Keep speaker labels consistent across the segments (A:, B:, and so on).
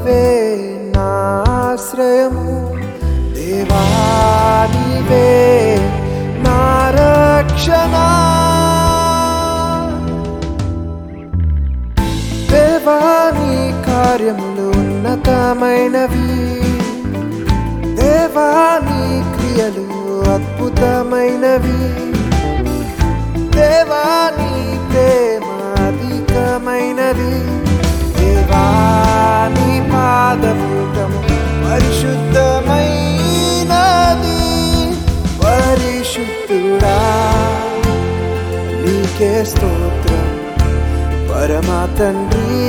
A: నీవే నాశ్రయము దేవా నీవే నా రక్షణ దేవా నీ కార్యములు ఉన్నతమైనవి దేవా నీ క్రియలు అద్భుతమైనవి దేవా నీ ప్రేమ అధికమైనది దేవా నీ పాదపూతము పరిశుద్ధమైనది పరిశుద్ధుడా నీకే స్తోత్రం పరమా తండ్రి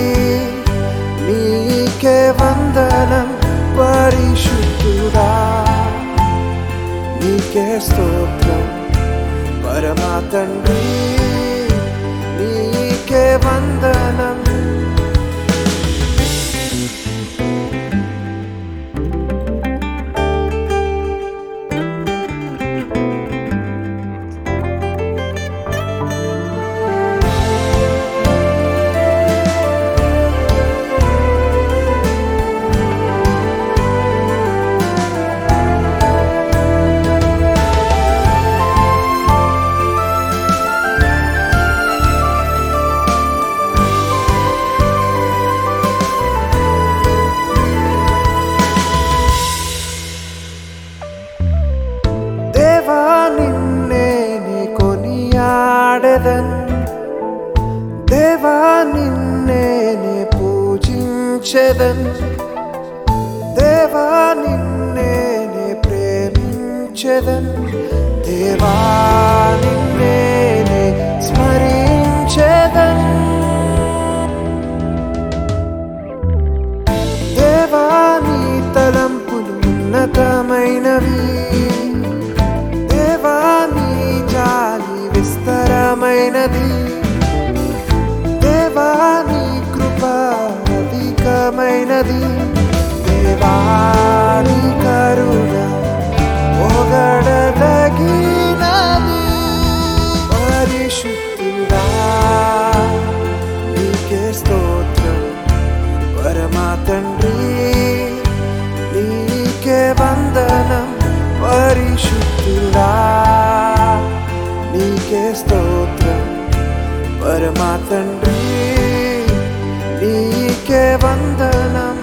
A: నీకే వందనం పరిశుద్ధుడా నీకే స్తోత్రం పరమా తండ్రి నీకే వందనం దేవా నిన్నే నీ కొనియాడెదన్ దేవా నిన్నే నీ పూజించెదన్ దేవా నిన్నే నీ ప్రేమించెదన్ దేవా నిన్నే నీ స్మరించెదన్ దేవా నీ తలంపులు ఉన్నతమైనవి దేవా నీ జాలి విస్తరమైనది దేవా నీ కృప అధికమైనది దేవా నీ కరుణ పొగడదగినది పరిశుద్ధుడా నీకే స్తోత్రం పరమా తండ్రి నీకే వందనం పరిశుద్ధుడా నీకే స్తోత్రం పరమా తండ్రి నీకే వందనం